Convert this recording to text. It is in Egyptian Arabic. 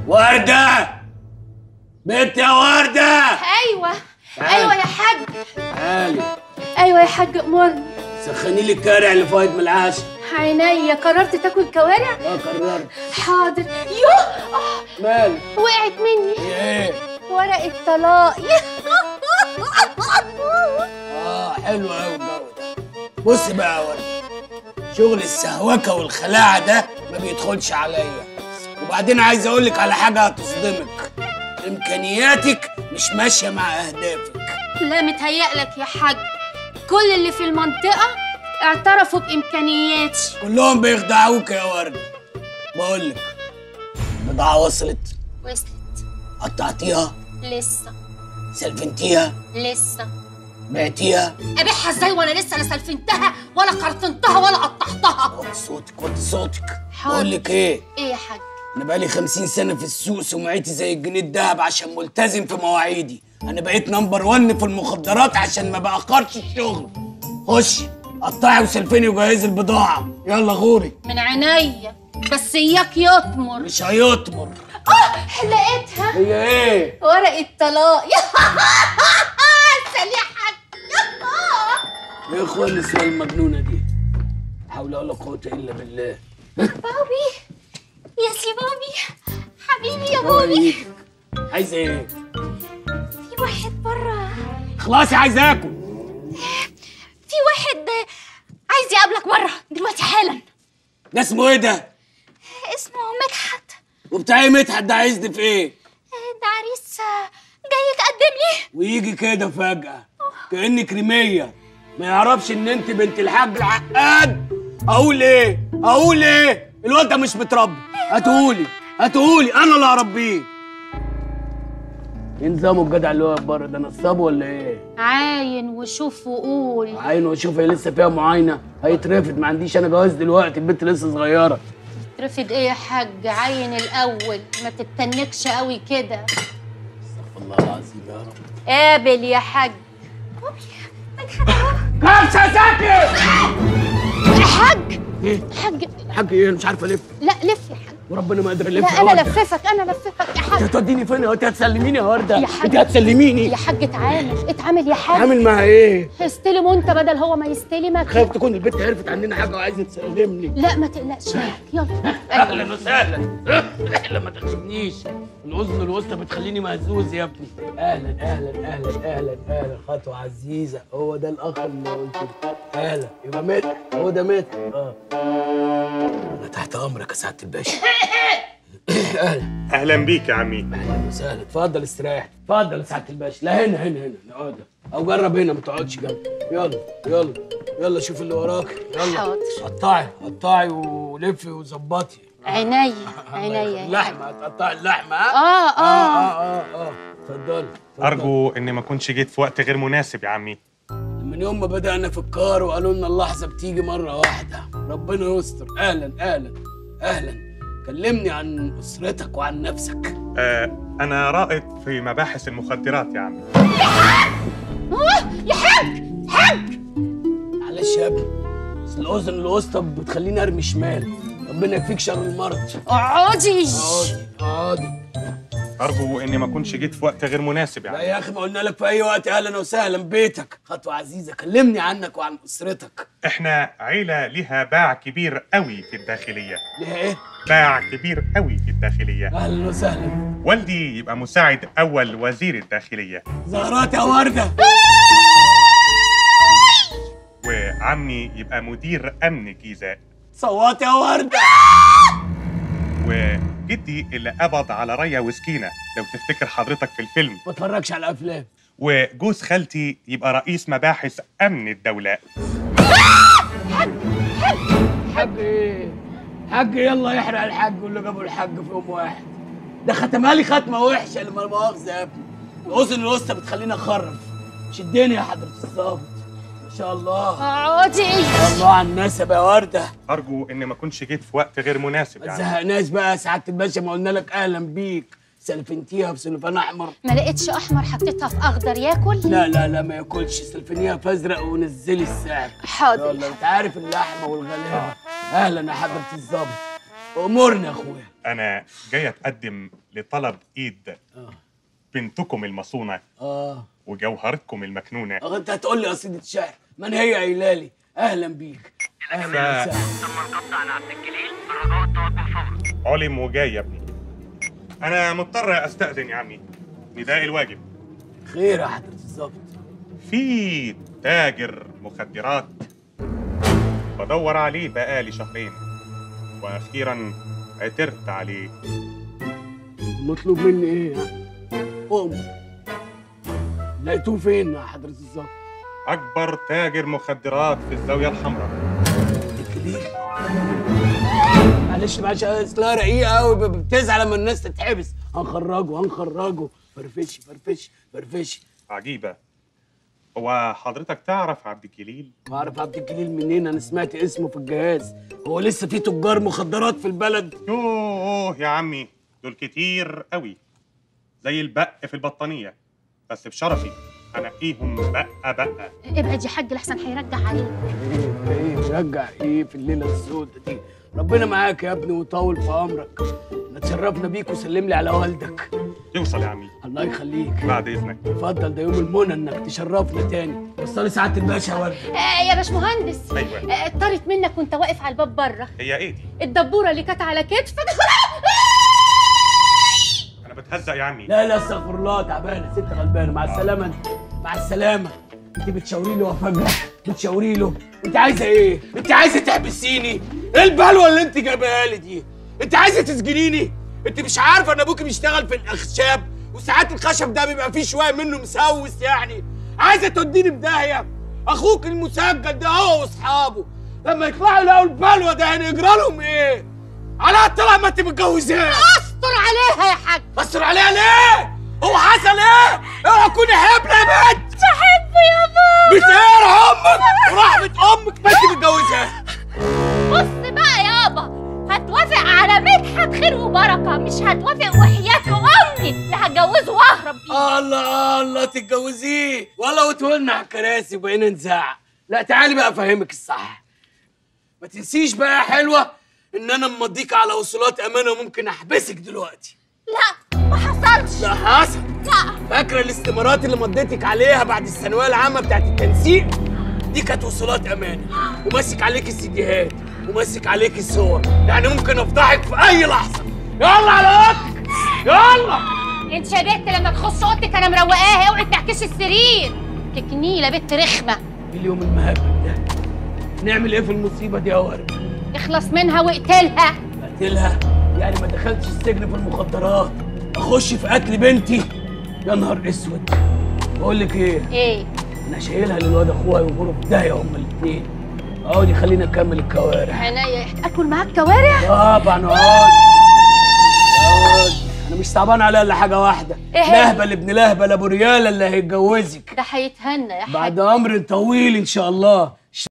وردة بنت يا وردة ايوه ايوه يا حاج تعالي ايوه يا حاج امرني سخني لي الكارع اللي فايت من العشاء عينيا قررت تاكل كوارع اه قررت حاضر يوه آه، مال وقعت مني ايه ورقه طلاق اه حلو قوي الجو ده بص بقى يا وردة شغل السهوكة والخلاعة ده ما بيدخلش عليا وبعدين عايز اقول لك على حاجة هتصدمك امكانياتك مش ماشية مع اهدافك لا متهيألك يا حاج كل اللي في المنطقه اعترفوا بامكانياتي كلهم بيخدعوك يا وردة بقول لك البضاعة وصلت وصلت قطعتيها لسه سلفنتيها لسه بعتيها ابيعها ازاي وانا لسه لا سلفنتها ولا قرطنتها ولا قطعتها وطي صوتك وطي صوتك حاضر. بقول لك ايه ايه يا حاج انا بقالي خمسين سنة في السوق سمعتي زي الجنيه الدهب عشان ملتزم في مواعيدي انا بقيت نمبر ون في المخدرات عشان ما بأخرش الشغل خشي قطعي وسلفني وجهزي البضاعة يلا غوري من عينيا بس اياك يطمر مش هيطمر اه لقيتها هي ايه ورقه طلاق سليحك ايه اخوان النسوان المجنونة دي حول ولا قوة الا بالله بابي يا سي بابي حبيبي يا هو بابي إيدك. عايزة ايه في واحد بره خلاص عايز اكل في واحد عايز يقابلك بره دلوقتي حالا ده اسمه ايه ده اسمه مدحت وبتاع ايه مدحت ده عايزني في ايه ده عريس جاي يتقدم لي ويجي كده فجأة كأنك كريمية ما يعرفش ان انت بنت الحاج العقاد اقول ايه اقول ايه الواد ده مش متربي هاتهولي هاتهولي انا اللي هربيه ايه نظامه الجدع اللي واقف بره ده نصاب ولا ايه؟ عاين وشوف وقول عينه واشوف هي لسه فيها معاينه هيترفد ما عنديش انا جواز دلوقتي البنت لسه صغيره رفض ايه يا حاج عاين الاول ما تتنكش قوي كده والله العظيم يا رب قابل يا حاج كبسه ساكت حاج ايه حاج حاج ايه أنا مش عارف الف لا لف يا حاج وربنا ما قادر الف لا يا انا وردة. لففك انا لففك يا انت حاج هتوديني فين انت هتسلميني يا ورده يا حاج. انت هتسلميني يا حاج اتعامل اتعامل يا حاج عامل معاها ايه استلم وانت بدل هو ما يستلمك خايف تكون البنت عرفت عننا حاجه وعايزه تسلمني لا ما تقلقش يا حاج يلا اهلا وسهلا اهلا ما تخشنيش الاذن الوسطى بتخليني مهزوز يا ابني اهلا اهلا اهلا اهلا اهلا خطوه عزيزه هو ده الاخ اللي قلت له اهلا يبقى مات هو ده مات اه انا تحت امرك يا سعاده الباشا اهلا اهلا بيك يا عمي اهلا وسهلا اتفضل استريح اتفضل يا سعاده الباشا لا هنا هنا هنا نقعد او جرب هنا ما تقعدش جنبي يلا يلا يلا شوف اللي وراك يلا حاضر. قطعي قطعي ولفي وظبطي عينيا عينيا يا حاج. اللحمه هتقطعي اللحمه ها اه اه اه اه اه اه اتفضلي اتفضلي. ارجو اني ما كنتش جيت في وقت غير مناسب يا عمي من يوم ما بدأنا في الكار وقالوا لنا اللحظة بتيجي مرة واحدة ربنا يستر أهلا أهلا أهلا كلمني عن أسرتك وعن نفسك آه انا رائد في مباحث المخدرات يا عمي يا حاج حاج معلش يا ابني بس الأذن الوسطى بتخليني أرمي شمال ربنا يكفيك شر المرض اقعدي اقعدي اقعدي ارجو اني ما كنتش جيت في وقت غير مناسب يا لا عمي يا أخي ما قلنا لك في أي وقت أهلا وسهلا بيتك خطوة عزيزة كلمني عنك وعن أسرتك احنا عيله ليها باع كبير قوي في الداخليه ليها إيه؟ باع كبير قوي في الداخليه أهلا وسهلا والدي يبقى مساعد اول وزير الداخليه زهرات يا وردة وعمي يبقى مدير امن جيزه صوت يا وردة وجدي اللي قبض على ريا وسكينه لو تفتكر حضرتك في الفيلم ما اتفرجش على أفلام وجوز خالتي يبقى رئيس مباحث امن الدوله حاج ايه حاج يلا يحرق الحاج واللي جابوا الحاج في يوم واحد ده ختمها لي ختمه وحشه لما مؤاخذه يا ابني الاذن الوسطى بتخليني اخرف شدني يا حضره الظابط ما شاء الله اقعدي ما شاء الله على النسب يا ورده ارجو اني ما كنتش جيت في وقت غير مناسب ما يعني تزهقناش بقى يا سعاده الباشا ما قلنا لك اهلا بيك سلفنتيها بسلفان احمر ما لقيتش احمر حطيتها في اخضر ياكل لا لا لا ما ياكلش سلفنيها في ازرق ونزلي السعر حاضر يلا انت عارف اللحمه والغلابه اهلا يا حضره الظابط امورنا يا اخويا انا جاي اتقدم لطلب ايد اه بنتكم المصونه اه وجوهرتكم المكنونه أه، انت هتقول لي قصيده شعر من هي قايله لي اهلا بيك اهلا ف- وسهلا تم القبض على عبد الجليل برجاء التوجه فورا علم وجاي يا ابني انا مضطر استاذن يا عمي نداء الواجب خير يا حضره الظابط في تاجر مخدرات بدور عليه بقالي شهرين واخيرا عثرت عليه مطلوب مني ايه يعني قوم لقيتوه فين يا حضره الظابط اكبر تاجر مخدرات في الزاويه الحمراء الكبير معلش معلش اصلها رقيقه قوي بتزعل لما الناس تتحبس هنخرجه هنخرجه فرفشي فرفشي فرفشي عجيبه هو حضرتك تعرف عبد الجليل بعرف عبد الجليل منين انا سمعت اسمه في الجهاز هو لسه في تجار مخدرات في البلد يوه يا عمي دول كتير قوي زي البق في البطانيه بس بشرفي انقيهم بقه بقه ابعد يا حاج لحسن هيرجع عليك ايه ايه رجع ايه في الليله السوداء دي ربنا معاك يا ابني وطول في عمرك احنا اتشرفنا بيك وسلم لي على والدك يوصل يا عمي الله يخليك بعد اذنك اتفضل ده يوم المنى انك تشرفنا تاني وصلي سعاده الباشا يا ورده آه يا باشمهندس ايوه آه، طارت منك وانت واقف على الباب بره هي ايه دي الدبوره اللي كانت على كتفك انا بتهزق يا عمي لا لا استغفر الله تعبانه ست غلبانه مع السلامه انت مع السلامه انت بتشاوري له وفجأة بتشاوري له انت عايزه ايه انت عايزه تحبسيني ايه البلوه اللي انت جايبها لي دي انت عايزه تسجنيني انت مش عارفه ان ابوكي بيشتغل في الاخشاب وساعات الخشب ده بيبقى فيه شويه منه مسوس يعني عايزه توديني في داهيه اخوك المسجل ده هو واصحابه لما يطلعوا يلاقوا البلوه ده هنجرى لهم ايه على طلع ما انت متجوزاه استر عليها يا حاج بصر عليها ليه؟ هو حصل ايه؟ اوعى تكوني حبلة يا بنت بحبه يا بابا بتقهر امك ورحمة امك ما انت متجوزاها بص بقى يابا هتوافق على مدحت خير وبركه مش هتوافق وحياة امي اللي هتجوزه واهرب بيه الله الله تتجوزيه ولا وتولنا على الكراسي وبقينا نزعق لا تعالي بقى افهمك الصح ما تنسيش بقى يا حلوة ان انا مضيك على وصولات امانة وممكن احبسك دلوقتي لا ما حصلش لا حصل لا فاكرة الاستمارات اللي مضيتك عليها بعد الثانوية العامة بتاعت التنسيق؟ دي كانت وصولات أمانة وماسك عليك السيديهات وماسك عليك الصور يعني ممكن أفضحك في أي لحظة يلا على وقتك يلا انت يا بنت لما تخش اوضتك انا مروقاها اوعي تعكسي السرير تكنيله بنت رخمه اليوم المهبب ده نعمل إيه في المصيبة دي يا ورد؟ اخلص منها واقتلها قتلها يعني ما دخلتش السجن في المخدرات أخش في قتل بنتي يا نهار أسود بقول لك إيه ايه أنا شايلها للواد أخوها يغوروا في داهية هما الاتنين اقعدي خلينا نكمل الكوارع عينيا اكل معاك كوارع طبعا اقعد اقعد انا مش صعبان عليها الا حاجه واحده إيه هي؟ لهبل ابن لهبل ابو رياله اللي هيتجوزك ده هيتهنى يا حاج بعد امر طويل ان شاء الله